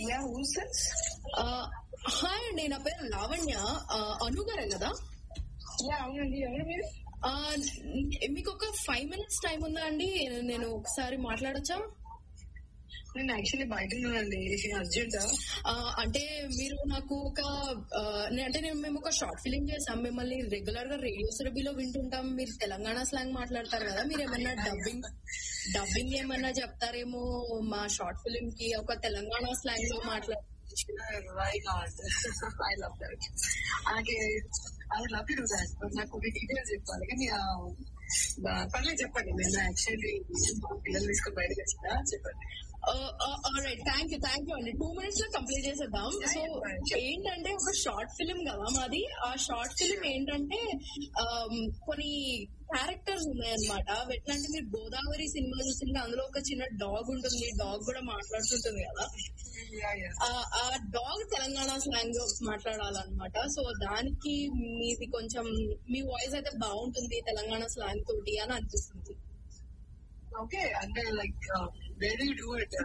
Yeah who's this hi అండి నా పేరు లావణ్య ఆ, అను గారే కదా యా అవునండి ఎవరు మీరు ఆ, మీకు ఒక ఫైవ్ మినిట్స్ టైం ఉందా అండి నేను ఒకసారి మాట్లాడొచ్చా నేను యాక్చువల్లీ బయట ఉన్నానండి అర్జెంట్ ఆ, అంటే మీరు నాకు ఒక ఆ, నే- అంటే నేను మేము ఒక షార్ట్ ఫిలిం చేసాం మిమ్మల్ని రెగ్యులర్ గా రేడియో సెరబీలో వింటుంటాం మీరు తెలంగాణ స్లాంగ్ మాట్లాడతారు కదా మీరు ఏమన్నా డబ్బింగ్ డబ్బింగ్ ఏమన్నా చెప్తారేమో మా షార్ట్ ఫిలిం కి ఒక తెలంగాణ స్లాంగ్ లో మాట్లాడ why not I love that అలాగే I would love to do that but నాకు ఒక డీటెయిల్స్ చెప్పాలి కానీ ఆ, బా- పర్లేదు చెప్పండి నేను యాక్చువల్లీ పిల్లలు తీసుకొని బయటకు వచ్చిన చెప్పండి right thank you thank you అండి టూ మినిట్స్ లో కంప్లీట్ చేసేద్దాం సో ఏంటంటే ఒక షార్ట్ ఫిలిం కదా మాది ఆ షార్ట్ ఫిలిం ఏంటంటే um, కొన్ని క్యారెక్టర్స్ ఉన్నాయన్నమాట ఎట్లా అంటే మీరు గోదావరి సినిమా చూసింటే అందులో ఒక చిన్న డాగ్ ఉంటుంది డాగ్ కూడా మాట్లాడుతుంటుంది కదా Yeah, yeah. ఆ- ఆ డాగ్ తెలంగాణ స్లాంగ్ లో మాట్లాడాలన్నమాట సో దానికి మీది కొంచెం మీ వాయిస్ అయితే బాగుంటుంది తెలంగాణ స్లాంగ్ తోటి అని అనిపిస్తుంది ఓకే అంటే లైక్ వెరీ డూ ఇట్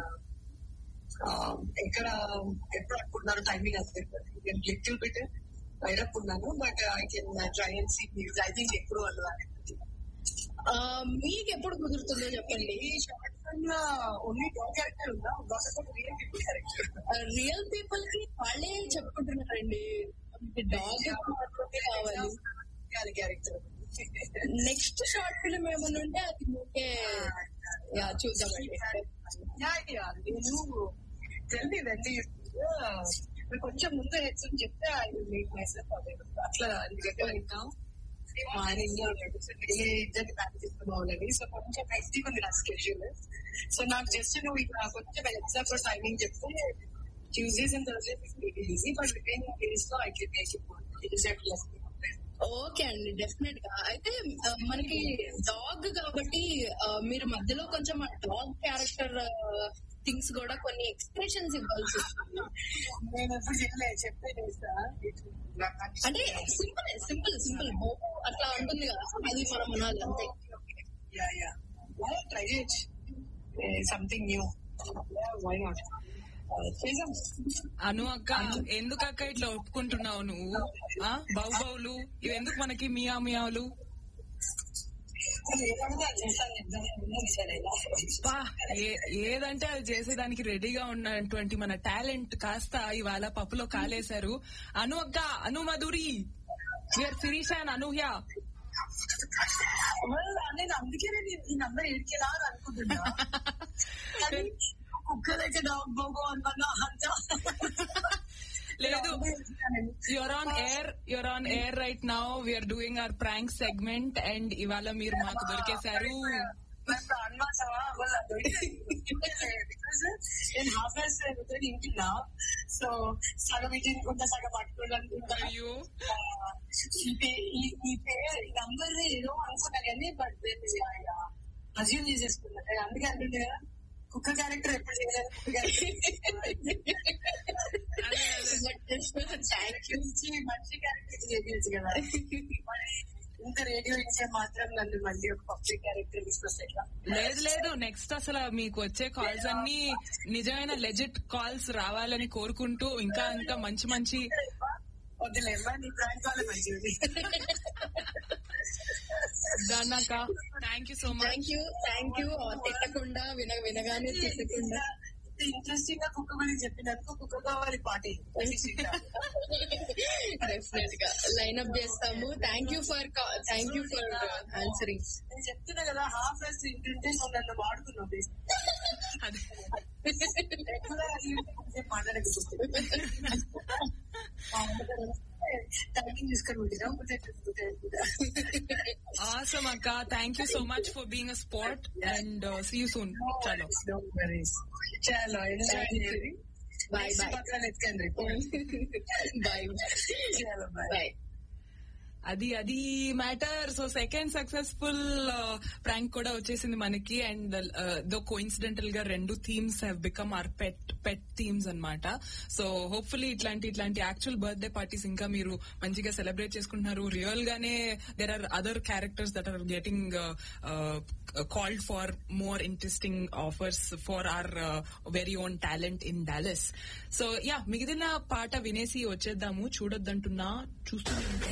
ఎక్కడ ఎప్పుడు అనుకుంటున్నారు టైమింగ్ అంతే లిటిల్ బిట్ బయటకున్నాను but I can try and see news I think ఎప్పుడు వాళ్ళు ఆ, మీకు ఎప్పుడు కుదురుతుందో చెప్పండి ఈ షార్ట్ ఫిల్మ్ లో ఓన్లీ డాగ్ క్యారెక్టర్ ఉందా dog real people character real people కి వాళ్ళే చెప్పుకుంటున్నారండి డాగ్ కావాలి క్యారెక్టర్ నెక్స్ట్ షార్ట్ ఫిల్మ్ ఏమైనా ఉంటే అది ఓకే యా చూద్దామండి యా యా నేను తెలియదు వెళ్ళి మీరు కొంచెం ముందు హెడ్స్ చెప్తే I will make myself available అట్లా ఎందుకంటే వింటాం మా ఆయన ఇండియా ఉన్నాడు సో ఏ ఇద్దరిని ప్యాక్ చేస్తే బాగుండదు సో కొంచెం హెక్టిక్ ఉంది నా స్కెడ్యూల్ సో నాకు జస్ట్ నువ్వు ఇక్కడ కొంచెం ఎగ్జాంపుల్ ఫర్ టైమింగ్ చెప్తే Tuesdays and Thursdays easy but with days లో I can make it okay అండి డెఫినెట్ గా అయితే ఆ, మనకి డాగ్ కాబట్టి ఆ, మీరు మధ్యలో కొంచెం ఆ డాగ్ క్యారెక్టర్ థింగ్స్ కూడా కొన్ని ఎక్స్ప్రెషన్స్ ఇవ్వాల్సి వస్తుంది నేను ఎప్పుడు చెప్పలేదు చెప్తే చేస్తా అంటే సింపుల్ సింపుల్ సింపుల్ అట్లా ఉంటుంది కదా అది మనం అనాలి అంతే యా యా ట్రై చేయొచ్చు సంథింగ్ న్యూ వై నాట్ చేసాం అను అక్క ఎందుకు అక్క ఇట్లా ఒప్పుకుంటున్నావు నువ్వు ఆ బౌ బౌలు ఇవి ఎందుకు మనకి మియా మియాలు ఏదన్నా చేస్తాను చెప్తాను పా ఏ- ఏదంటే అది చేసేదానికి రెడీగా ఉన్నటువంటి మన టాలెంట్ కాస్త ఇవాళ పప్పులో కాలేశారు అను అక్క అను మధురి విఆర్ శిరీష అండ్ అనూహ్య నేను అందుకే నేను ఈ నంబర్ ఏడికేలా అని అనుకుంటున్నా కానీ కుక్క దగ్గర డాగ్ బోగో అన్నా అంతా లేదు your on air your on air right now we are doing our prank segment and ఇవాళ మీరు మాకు దొరికేశారు అన్మాసవా నేను హాఫ్ హాస్ ఇంటున్నా సో సగం ఇంటి కొంత సగం పట్టుకోవాలనుకుంటాను అయ్యో ఈ పే- ఈ- ఈ పేరు ఈ నంబర్ ఏదో అనుకున్నా కానీ బట్ అజ్యూమ్ చేసేసుకున్నా నేను అందుకే అంటుండే కదా కుక్క క్యారెక్టర్ ఎప్పుడు చేయలేదు కుక్క క్యారెక్టర్ ఇచ్చి మనిషి క్యారెక్టర్ చేపించు కదా మరి ఇంత రేడియో ఇచ్చే మాత్రం నన్ను మళ్ళీ ఒక పబ్లిక్ క్యారెక్టర్ తీసుకొస్తే ఎట్లా లేదు లేదు నెక్స్ట్ అసలు మీకు వచ్చే కాల్స్ అన్ని నిజమైన లెజిట్ కాల్స్ రావాలని కోరుకుంటూ ఇంకా ఇంకా మంచి మంచి వద్దులేమ్మా నీ ప్రాంక్ వాళ్ళే మంచిది దాన్నాక thank you so much thank you thank you తిట్టకుండా విన వినగానే తిట్టకుండా ఇంట్రెస్టింగ్ గా కుక్క గురించి చెప్పినందుకు కుక్క కావాలి పార్టీ డెఫినెట్ గా లైన్ అప్ చేస్తాము thank you for thank you for answering నేను చెప్తున్నా కదా హాఫ్ ఎస్ ఇంటుంటే నువ్వు నన్ను వాడుతున్నావు అదే. టైమింగ్ తీసుకొని ఉంటాం ఆసమ్ అక్క thank you so much for being a sport and see you soon చలో చాలా ఎంజాయ్ Bye, bye. పక్కన ఎత్తుకండి బాయ్ చాలా బాయ్ బాయ్ అది అది matter so second successful prank కూడా వచ్చేసింది మనకి అండ్ దో కోఇన్సిడెంటల్ గా రెండు themes have become our pet pet themes అన్నమాట సో హోప్ఫుల్లీ ఇట్లాంటి ఇట్లాంటి యాక్చువల్ బర్త్డే పార్టీస్ ఇంకా మీరు మంచిగా సెలబ్రేట్ చేసుకుంటున్నారు రియల్ గానే there are other characters that are getting called far more interesting offers for our very own talent in Dallas so ya మిగిలిన పాట వినేసి వచ్చేద్దాము చూడొద్దంటున్నా చూస్తూనే ఉంటాను.